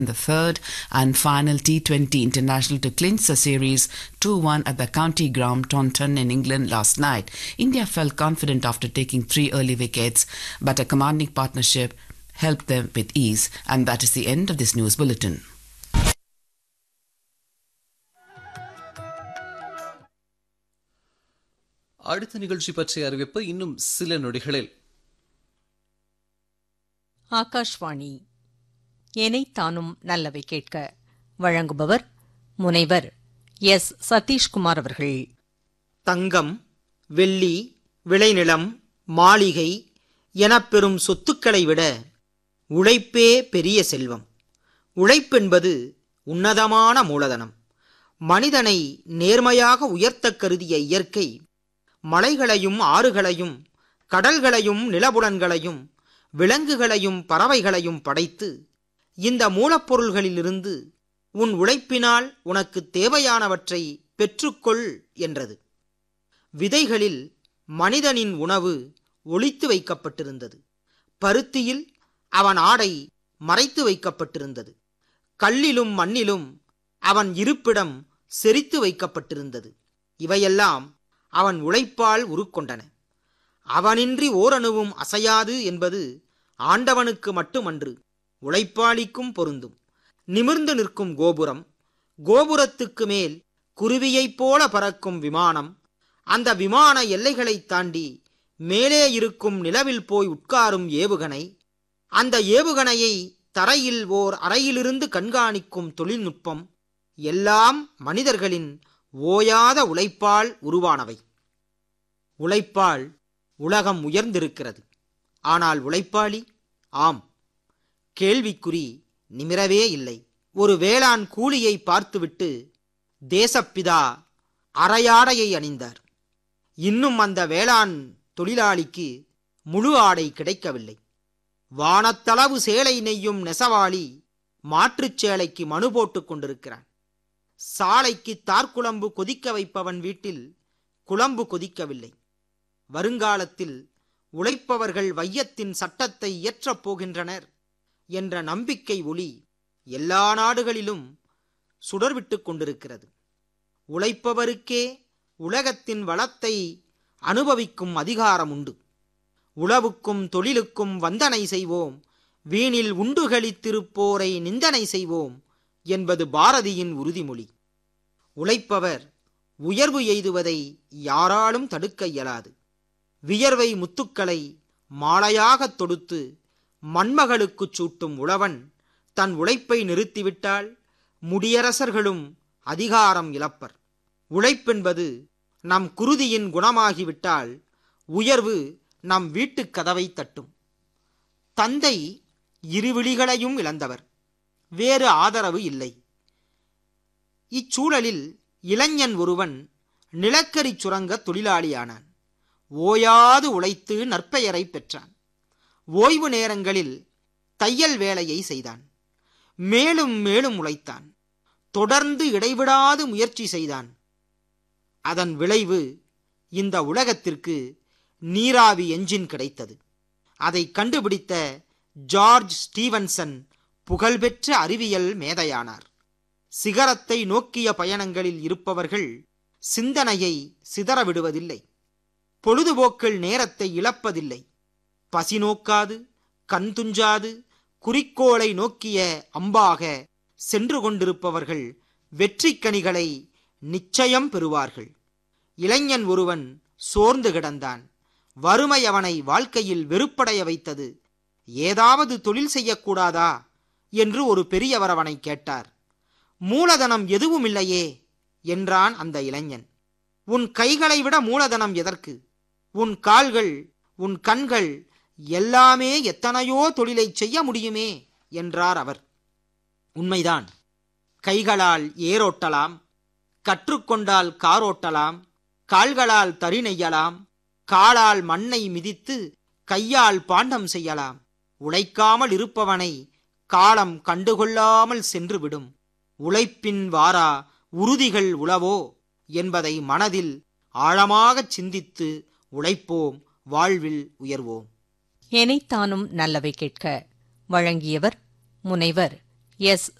the third and final T20 international to clinch the series 2-1 at the county ground Taunton in England last night. India felt confident after taking three early wickets, but a commanding partnership helped them with ease. And that is the end of this news bulletin. அடுத்த நிகழ்ச்சி பற்றிய அறிவிப்பு இன்னும் சில நொடிகளில் ஆகாஷ்வாணி எனைத்தானும் நல்லவை கேட்க வழங்குபவர் முனைவர் எஸ் சதீஷ்குமார் அவர்கள் தங்கம் வெள்ளி விளைநிலம் மாளிகை எனப் பெறும் சொத்துக்களை விட உழைப்பே பெரிய செல்வம் உழைப்பென்பது உன்னதமான மூலதனம் மனிதனை நேர்மையாக உயர்த்தக் கருதிய இயற்கை மலைகளையும் ஆறுகளையும் கடல்களையும் நிலபுலன்களையும் விலங்குகளையும் பறவைகளையும் படைத்து இந்த மூலப்பொருள்களிலிருந்து உன் உழைப்பினால் உனக்கு தேவையானவற்றை பெற்றுக்கொள் என்றது விதைகளில் மனிதனின் உணவு ஒளித்து வைக்கப்பட்டிருந்தது பருத்தியில் அவன் ஆடை மறைத்து வைக்கப்பட்டிருந்தது கல்லிலும் மண்ணிலும் அவன் இருப்பிடம் செறித்து வைக்கப்பட்டிருந்தது இவையெல்லாம் அவன் உழைப்பால் உருக்கொண்டன அவனின்றி ஓரணுவும் அசையாது என்பது ஆண்டவனுக்கு மட்டுமன்று உழைப்பாளிக்கும் பொருந்தும் நிமிர்ந்து நிற்கும் கோபுரம் கோபுரத்துக்கு மேல் குருவியைப் போல பறக்கும் விமானம் அந்த விமான எல்லைகளைத் தாண்டி மேலே இருக்கும் நிலவில் போய் உட்காரும் ஏவுகணை அந்த ஏவுகணையை தரையில் ஓர் அறையிலிருந்து கண்காணிக்கும் தொழில்நுட்பம் எல்லாம் மனிதர்களின் ஓயாத உழைப்பால் உருவானவை உழைப்பால் உலகம் உயர்ந்திருக்கிறது ஆனால் உழைப்பாளி ஆம் கேள்விக்குறி நிமிரவே இல்லை ஒரு வேளாண் கூலியை பார்த்துவிட்டு தேசப்பிதா அரையாடையை அணிந்தார் இன்னும் அந்த வேளாண் தொழிலாளிக்கு முழு ஆடை கிடைக்கவில்லை வானத்தளவு சேலை நெய்யும் நெசவாளி மாற்றுச் சேலைக்கு மனு போட்டுக் கொண்டிருக்கிறான் சாலைக்கு தார்குழம்பு கொதிக்க வைப்பவன் வீட்டில் குழம்பு கொதிக்கவில்லை வருங்காலத்தில் உழைப்பவர்கள் வையத்தின் சட்டத்தை இயற்றப் போகின்றனர் என்ற நம்பிக்கை ஒளி எல்லா நாடுகளிலும் சுடர்விட்டுக் கொண்டிருக்கிறது உழைப்பவருக்கே உலகத்தின் வளத்தை அனுபவிக்கும் அதிகாரம் உண்டு உழவுக்கும் தொழிலுக்கும் வந்தனை செய்வோம் வீணில் உண்டுகளித்திருப்போரை நிந்தனை செய்வோம் என்பது பாரதியின் உறுதிமொழி உழைப்பவர் உயர்வு எய்துவதை யாராலும் தடுக்க இயலாது வியர்வை முத்துக்களை மாலையாகத் தொடுத்து மண்மகளுக்குச் சூட்டும் உழவன் தன் உழைப்பை நிறுத்திவிட்டால் முடியரசர்களும் அதிகாரம் இழப்பர் உழைப்பென்பது நம் குருதியின் குணமாகிவிட்டால் உயர்வு நம் வீட்டுக் கதவை தட்டும் தந்தை இருவிழிகளையும் இழந்தவர் வேறு ஆதரவு இல்லை இச்சூழலில் இளைஞன் ஒருவன் நிலக்கரி சுரங்க தொழிலாளியானான் ஓயாது உழைத்து நற்பெயரை பெற்றான் ஓய்வு நேரங்களில் தையல் வேலையை செய்தான் மேலும் மேலும் உழைத்தான் தொடர்ந்து இடைவிடாது முயற்சி செய்தான் அதன் விளைவு இந்த உலகத்திற்கு நீராவி என்ஜின் கிடைத்தது அதை கண்டுபிடித்த ஜார்ஜ் ஸ்டீவன்சன் புகழ்பெற்ற அறிவியல் மேதையானார் சிகரத்தை நோக்கிய பயணங்களில் இருப்பவர்கள் சிந்தனையை சிதறவிடுவதில்லை பொழுதுபோக்கில் நேரத்தை இழப்பதில்லை பசி நோக்காது கண் துஞ்சாது குறிக்கோளை நோக்கிய அம்பாக சென்று கொண்டிருப்பவர்கள் வெற்றிக் கனிகளை நிச்சயம் பெறுவார்கள் இளைஞன் ஒருவன் சோர்ந்து கிடந்தான் வறுமை அவனை வாழ்க்கையில் வெறுப்படைய வைத்தது ஏதாவது தொழில் செய்யக்கூடாதா என்று ஒரு பெரியவர் அவனை கேட்டார் மூலதனம் எதுவும் இல்லையே என்றான் அந்த இளைஞன் உன் கைகளை விட மூலதனம் எதற்கு உன் கால்கள் உன் கண்கள் எல்லாமே எத்தனையோ தொழிலை செய்ய முடியுமே என்றார் அவர் உண்மைதான் கைகளால் ஏரோட்டலாம் கற்றுக்கொண்டால் காரோட்டலாம் கால்களால் தறி நெய்யலாம் காலால் மண்ணை மிதித்து கையால் பாண்டம் செய்யலாம் உழைக்காமல் இருப்பவனை காலம் கண்டுகொள்ளாமல் சென்றுவிடும் உழைப்பின் வாரா உறுதிகள் உளவோ என்பதை மனதில் ஆழமாகச் சிந்தித்து உழைப்போம் வாழ்வில் உயர்வோம் எனைத்தானும் நல்லவை கேட்க வழங்கியவர் முனைவர் எஸ்